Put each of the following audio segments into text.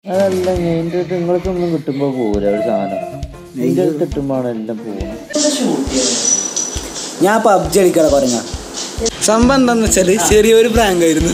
അതല്ല എൻ്റെ അടുത്ത് നിങ്ങൾക്കൊന്നും കിട്ടുമ്പോൾ പോരാ ഒരു സാധനം നിന്റെ അടുത്ത് കിട്ടുമ്പോഴാണ് എല്ലാം പോകണം ഞാൻ പബ്ജി കളിക്കാതെ കുറഞ്ഞ സംഭവം എന്താന്ന് വെച്ചാല് ചെറിയൊരു പ്രാങ്ക് ആയിരുന്നു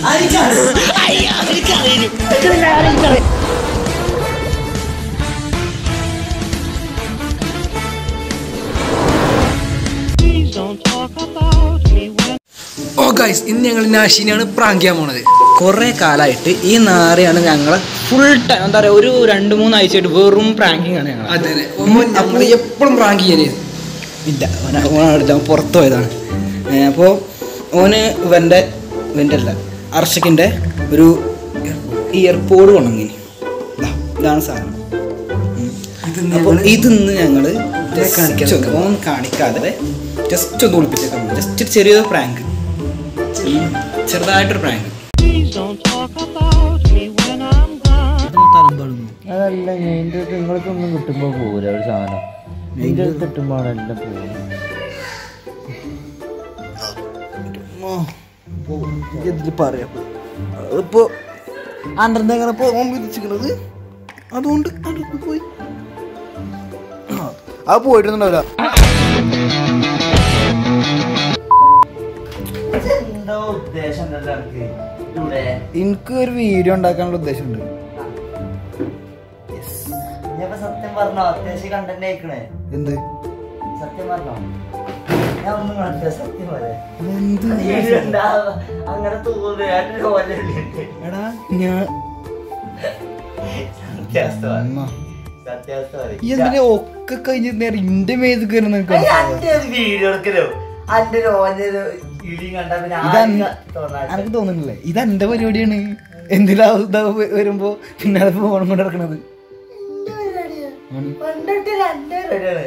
ഓ ഗൈസ് ഇന്ന് ഞങ്ങൾ നാഷിനെയാണ് പ്രാങ്ക് ചെയ്യാൻ പോണത് കുറെ കാലമായിട്ട് ഈ നാറയാണ് ഞങ്ങളെ ഫുൾ ടൈം എന്താ പറയാ ഒരു രണ്ട് മൂന്ന് ആഴ്ചയായിട്ട് വെറും പ്രാങ്കിങ് ആണ് ഞങ്ങൾ അതെ നമ്മൾ എപ്പോഴും പ്രാങ്ക് ചെയ്യാൻ ഇല്ല ഓന- ഓനടുത്ത് അവൻ പുറത്ത് പോയതാണ് അപ്പോൾ ഓന് ഇവൻ്റെ ഇവൻ്റെ അല്ല അർഷക്കിൻ്റെ ഒരു ഇയർപോഡ് കൊണ്ടെങ്കിൽ ഇതാണ് സാധനം അപ്പോൾ ഇതിന്ന് ഞങ്ങൾ ഓൻ കാണിക്കാതെ ജസ്റ്റ് ഒന്ന് ഒളിപ്പിച്ചേക്കാൻ ജസ്റ്റ് ചെറിയൊരു പ്രാങ്ക് ചെറുതായിട്ടൊരു പ്രാങ്ക് അതല്ല എൻ്റെ അടുത്ത് നിങ്ങൾക്കൊന്നും കിട്ടുമ്പോൾ പോരാ ഒരു സാധനം നിന്റെ അടുത്ത് കിട്ടുമ്പോഴാണ് എല്ലാം പോകണം പറയാം ഇപ്പോ അണ്ടറിന്റെ അങ്ങനെ പോകാൻ വിധിച്ചിരിക്കണത് അതുകൊണ്ട് അടുത്ത് പോയി ആ പോയിട്ടുണ്ടാവില്ല എന്താ ഉദ്ദേശം ഇവിടെ എനിക്ക് ഒരു വീഡിയോ ഉണ്ടാക്കാനുള്ള ഉദ്ദേശമുണ്ട് ഞാൻ സത്യം പറഞ്ഞോ അത്യാവശ്യം കണ്ടന്റ് അയക്കണേ എന്ത് സത്യം പറഞ്ഞോ ഞാൻ ഒന്നും കണ്ടില്ല സത്യം പോലെ എന്ത് അങ്ങനെ തോന്നുന്നു എടാ ഞാൻ സത്യാവസ്ഥ പറ. അമ്മ. സത്യാവസ്ഥ പറ. ഈ എന്തിനാ ഒക്കെ കഴിഞ്ഞ് നേരം ഇന്റെ മേത് കയറുന്ന അയ്യ, അന്റെ ഒരു വീഡിയോ എടുക്കലോ അന്റെ ഒരു ഓന്റെ ഒരു ഇടി കണ്ടാ പിന്നെ ഇതൻ- ആർക്കാ തോന്നാത്തെ? എനിക്ക് തോന്നുന്നില്ലേ ഇത് എന്റെ പരിപാടിയാണ് എന്തിനാ ഇതാ വരുമ്പോ പിന്നെ അത് ഫോൺ കൊണ്ട് നടക്കണത് പണ്ടൊക്കെ അന്റെ പരിപാടിയാണ്.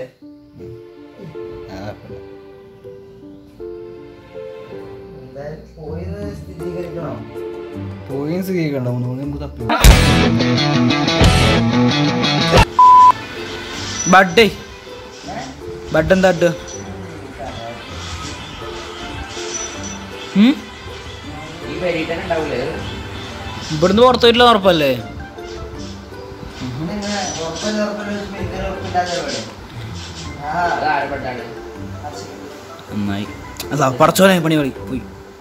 എന്തായാലും പോയിന്ന് സ്ഥിരീകരിക്കണം പോയി സ്വീകരിക്കണ്ട നമുക്ക് തപ്പി ബഡേ ബഡ് എന്താ ഇട്ട് ഈ വരി തന്നെ ഉണ്ടാവൂലേ ഇവിടുന്ന് പുറത്തു പോയിട്ടില്ല ഉറപ്പല്ലേ ഇങ്ങനെ ഉറപ്പല്ല ഉറപ്പല്ല സ്പീക്കർ ഉറപ്പില്ലാതെ പരിപാടി. ആ അത് ആരപ്പെട്ടാണ് നന്നായി അതാ പടച്ചോനെ പണി കളി പോയി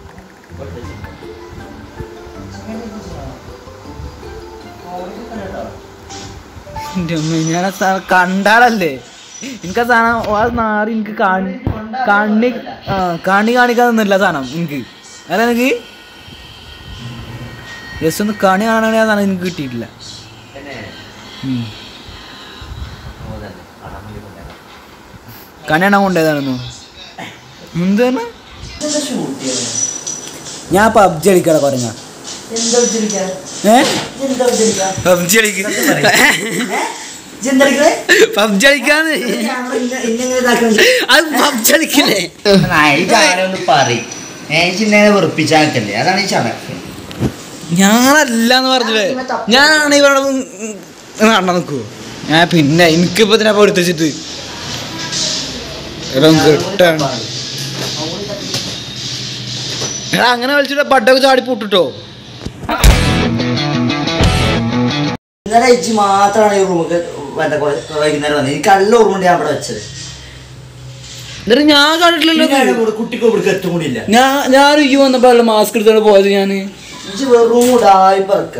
എൻ്റെ അമ്മേ, ഞാൻ ആ സാധനം കണ്ടാലല്ലേ എനിക്ക് ആ സാധനം ആ നാറി എനിക്ക് കാണി കണ്ണി ആ കണ്ണി കാണിക്കാൻ നിന്നില്ല ആ സാധനം എനിക്ക് അല്ല എനിക്ക് ജസ്റ്റ് ഒന്ന് കണി കാണാൻ ആ സാധനം എനിക്ക് കിട്ടിയിട്ടില്ല ഉം. കണി കാണാൻ കൊണ്ടേതാണെന്നോ എന്താണ് ഞാൻ പബ്ജി കളിക്കട പറഞ്ഞ എന്താ ഉച്ചരിക്കാ ഏ എന്താ ഉച്ചരിക്കാ പബ്ജി കളിക്ക ചെന്തടിക്കണേ പബ്ജി കളിക്കാന്ന് ഇന്നെങ്ങനെ ഇതാക്കണം അത് പബ്ജി കളിക്കില്ലേ ഒന്ന് പറയും ചിന്നെ വെറുപ്പിച്ചാക്കല്ലേ അതാണ് ഈ ചടക്ക് ഞാനല്ലാന്ന് പറഞ്ഞില്ലേ ഞാനാണ് ഇവിടെ നടന്ന നിൽക്കുവോ ഞാൻ പിന്നെ എനിക്കിപ്പോ ഇതിനെ എടുത്തിട്ട് കിട്ടാണ് എടാ അങ്ങനെ വലിച്ചിട്ട് ബഡൊക്കെ ചാടി പൊട്ടിട്ടോ ഇന്നലെ ഇച്ചി മാത്രമാണ് ഈ റൂമൊക്കെ മറ്റേ കൊ- വൈകുന്നേരം വന്നത് എനിക്ക് നല്ല ഓർമ്മ ഉണ്ട് ഞാൻ അവിടെ വെച്ചത് എന്നിട്ട് ഞാൻ കണ്ടിട്ടില്ലല്ലോ പിന്നെ ഇത്. അതിന്റെ കൂടെ കുട്ടിക്ക് ഇവിടേക്ക് എത്തും കൂടി ഇല്ല ഞാൻ ഞാൻ ഈ വന്നപ്പോ മാസ്ക് എടുത്തോണ്ട് പോയത് ഞാന് ഇച്ചി വെറും കൂടായി പറക്ക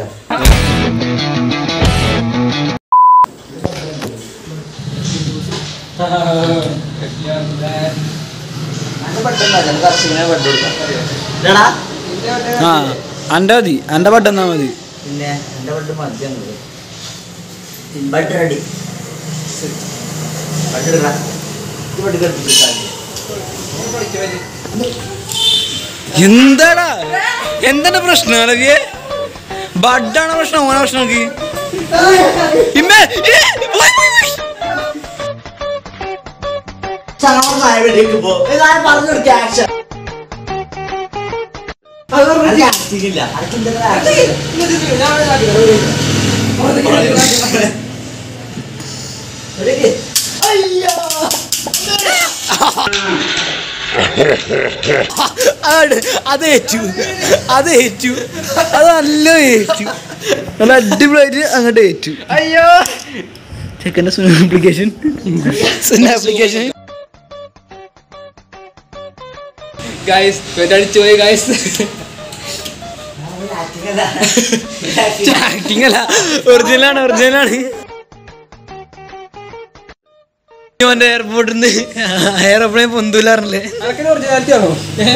പെട്ടെന്നല്ല കർഷകനെ പെട്ട് കൊടുക്കാം ആ അന്റെ മതി അന്റെ ബഡ് എന്നാ മതി പിന്നെ എൻ്റെ ബഡ് മദ്യം ബഡ് റെഡി ബഡ് ഇടണം ഈ ബഡ് കെട്ടിട്ടാൽ എന്താടാ എന്താണ് പ്രശ്നം അലവിയെ ബഡാണ് പ്രശ്നം ഓന പ്രശ്നം നോക്കി ഇമ്മേ ഏ, പോയ്, പോയ്, പോയ്. ചാവറിലേക്ക് പോ ഇതാരും പറഞ്ഞു കൊടുക്കുക ആക്ഷൻ ആക്ടിങ് ഇല്ല ആണ് അത് ഏറ്റു അത് ഏറ്റു അത് നല്ല ഏറ്റു നല്ല അടിപൊളിയായിട്ട് അങ്ങോട്ട് ഏറ്റു അയ്യോ ചെക്കൻ്റെ സുന ആപ്ലിക്കേഷൻ സുന ആപ്ലിക്കേഷൻ ഗായ്സ് അടിച്ചു പോയി ഗായ്സ് ആക്ടിങ് അല്ല ഒറിജിനലാണ് ഒറിജിനലാണ് ഓന്റെ എയർപോർട്ടിൽ നിന്ന് എയർപ്ലെയിൻ പൊന്തൂലാറില്ലേ ഒറിജിനാലിറ്റി ആണോ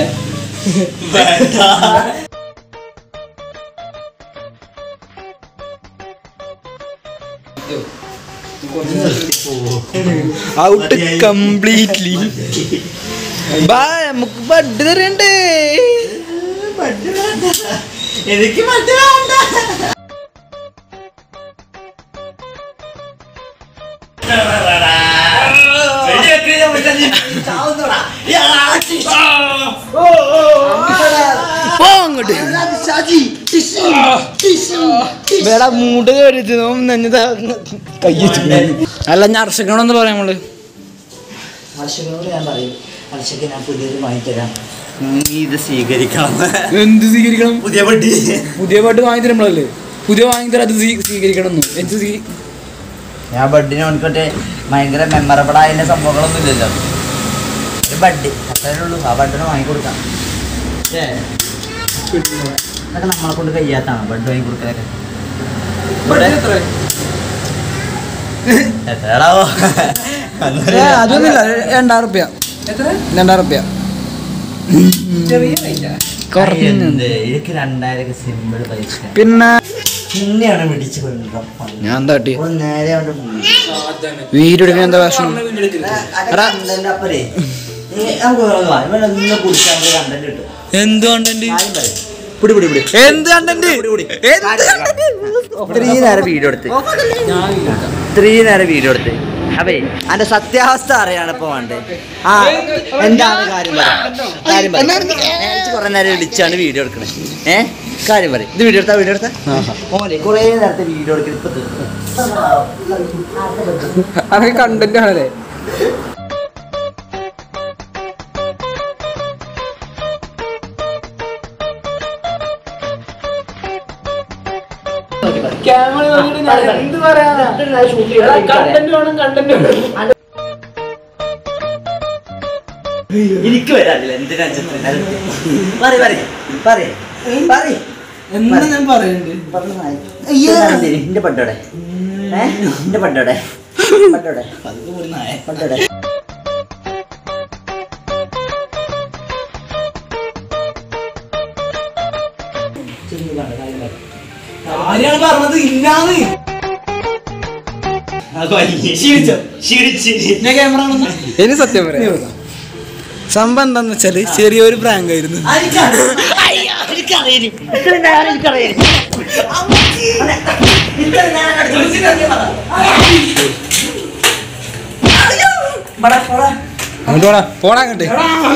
ഔട്ട് കംപ്ലീറ്റ്ലി ബാ നമുക്ക് ബഡ് തരണ്ടേ എനിക്ക് മനസ്സിലാവണ്ട പോ അങ്ങോട്ട് വേടാ മൂട് കയറിച്ച് നഞ്ഞത് കയ്യച്ചു അല്ല ഞാൻ അർഷക്കണമെന്ന് പറയാം നമ്മള് ഹർഷകനോട് ഞാൻ പറയും ഹർഷക്ക് ഞാൻ പുതിയത് വാങ്ങിത്തരാം നീ ഇത് സ്വീകരിക്കണം എന്ത് സ്വീകരിക്കണം പുതിയ വണ്ടി പുതിയ പാട്ട് വാങ്ങി തരുമ്പോഴല്ലേ പുതിയ വാങ്ങി തരാം അത് സ്വീ- സ്വീകരിക്കണം എന്ന് എന്ത് സ്വീ- ഞാൻ ബഡിനെ ഓണിക്കോട്ടെ ഭയങ്കര മെമ്മറബിൾ ആയ സംഭവങ്ങളൊന്നും ഇല്ലല്ലോ ഒരു ബഡ് അത്രേ ഉള്ളൂ ആ ബഡിനെ വാങ്ങിക്കൊടുക്കാം ഏ അതൊക്കെ നമ്മളെ കൊണ്ട് കഴിയാത്താണ് ബഡ് വാങ്ങി കൊടുക്കലൊക്കെ എത്രയാടാവോ ഏ, അതൊന്നുമില്ല രണ്ടായിരം റുപ്യ രണ്ടായിരം റുപ്യ കുറഞ്ഞു എന്ത്? ഇതൊക്കെ രണ്ടായിരം സിമ്പിൾ പൈസ പിന്നെ പിന്നെയാണ് പിടിച്ച് കൊണ്ടുവരാൻ ഞാൻ എന്താ കാട്ടി അപ്പോൾ നേരെ അവിടെ വീഡിയോ എടുക്കാൻ എന്താ പ്രശ്നം എടാ. അപ്പരേ നമുക്ക് വേറെ വാ. ഇവിടെ നിന്ന് കുടിച്ചാൽ നമുക്ക് കണ്ടന്റ് കിട്ടും എന്ത് കണ്ടന്റ് കാര്യം പറയ്. പിടി പിടി പിടി എന്ത് കണ്ടന്റ് ഇത്രയും നേരം വീഡിയോ എടുത്ത് ഇത്രയും നേരം വീഡിയോ എടുത്ത് അപ്പേ അന്റെ സത്യാവസ്ഥ അറിയാണ് ഇപ്പൊ വേണ്ടത് ആ എന്താണ് കാര്യം പറ കാര്യം പറ കുറെ നേരം വിളിച്ചാണ് വീഡിയോ എടുക്കണേ ഏ കാര്യം പറയും ഇത് വീഡിയോ എടുത്താ വീഡിയോ എടുത്താ ഓനെ കുറെ നേരത്തെ വീഡിയോ എടുക്കണം ഇപ്പൊ തീർന്നു. അതൊക്കെ കണ്ടന്റ് ആണല്ലേ എനിക്ക് വരാറില്ല എന്തിനാ പറയ പറയ പറയ പറയ എന്താ ഞാൻ പറയുന്നുണ്ട് എന്റെ പട്ടോടെ എന്റെ പട്ടോടെ പട്ടോടെ പട്ടോടെ ആരെയാണ് പറഞ്ഞത് ഇല്ലാന്ന് ഞാൻ ക്യാമറ ഇനി സത്യം പറയാം സംഭവം എന്താന്ന് വെച്ചാല് ചെറിയൊരു പ്രാങ്ക് ആയിരുന്നു അങ്ങോട്ട് പോടാ പോടാ അങ്ങോട്ട്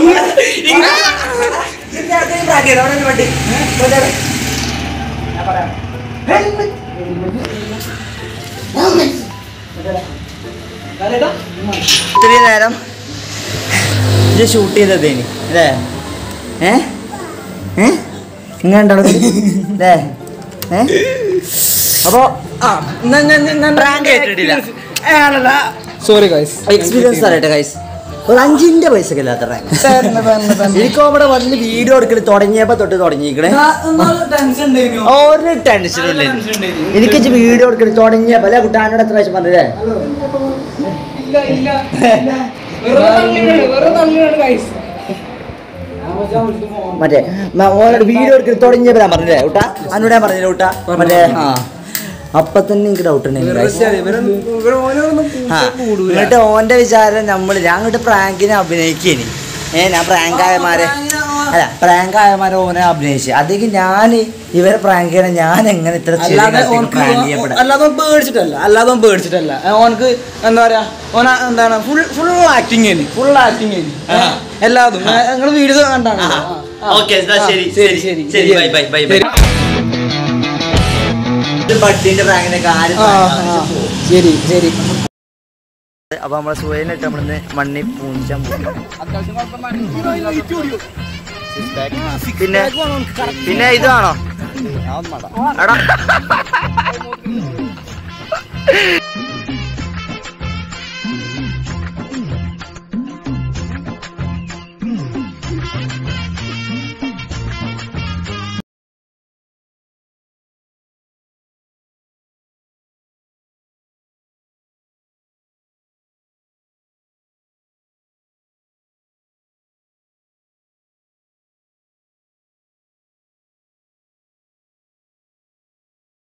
ഇത്രയും നേരം ഇത് ഷൂട്ട് ചെയ്തതേനി അല്ലേ ഏ ഏ ഇങ്ങനെ അല്ലേ ഏ അപ്പോ ആ പ്രാങ്ക് കേട്ടിട്ടില്ല സോറി ഗൈസ് എക്സ്പീരിയൻസ് അറിയട്ടെ ഗൈസ് ഒരു അഞ്ചിന്റെ പൈസ ഇല്ലാത്ത റാങ്ക് എനിക്ക് അവിടെ വന്ന് വീഡിയോ എടുക്കൽ തുടങ്ങിയപ്പോ തൊട്ട് തുടങ്ങിയിരിക്കണേ ഒരു ടെൻഷനും ഇല്ല എനിക്ക് വീഡിയോ എടുക്കൽ തുടങ്ങിയപ്പോ അല്ലെ കുട്ടാനോട് എത്ര പ്രാവശ്യം പറഞ്ഞല്ലേ മറ്റേ മ- ഓനോട് വീഡിയോ എടുക്കൽ തുടങ്ങിയപ്പോ ഞാൻ പറഞ്ഞില്ലേ കുട്ടാ അന്നോട് ഞാൻ പറഞ്ഞില്ലേ കുട്ടാ മറ്റേ ആ അപ്പൊ തന്നെ എനിക്ക് ഡൗട്ട് ആ എന്നിട്ട് ഓന്റെ വിചാരം നമ്മൾ ഞാൻ അങ്ങോട്ട് പ്രാങ്കിനെ അഭിനയിക്കേനി ഏ ഞാൻ പ്രാങ്കായമാരെ അല്ല പ്രാങ്കായമാരെ ഓനെ അഭിനയിച്ചു അതൊക്കെ ഞാൻ ഇവരെ പ്രാങ്ക് ചെയ്യണ ഞാൻ എങ്ങനെ ഇത്ര അല്ലാതെ ഓനക്ക് പ്രാങ്ക് ചെയ്യപ്പെടാം അല്ലാതെ ഓൻ പേടിച്ചിട്ടല്ല അല്ലാതെ ഓൻ പേടിച്ചിട്ടല്ല ഏ, ഓനക്ക് എന്താ പറയാ ഓന എന്താണ് ഫുൾ ഫുൾ ആക്ടിങ് ആണ് ഫുൾ ആക്ടിങ് ആണ് ആ. എല്ലാതും നിങ്ങൾ വീഡിയോ കണ്ടാണ് ഓക്കെ ശരി ശരി ശരി ശരി ബൈ ബൈ ബൈ ബൈ ബഡിന്റെ പ്രാങ്കിന്റെ കാര്യം ആ, ആ. ശരി ശരി അപ്പൊ നമ്മളെ സുഖമായിട്ട് നമ്മളിന്ന് മണ്ണി പൂഞ്ചം പിന്നെ പിന്നെ ഇതാണോ എടാ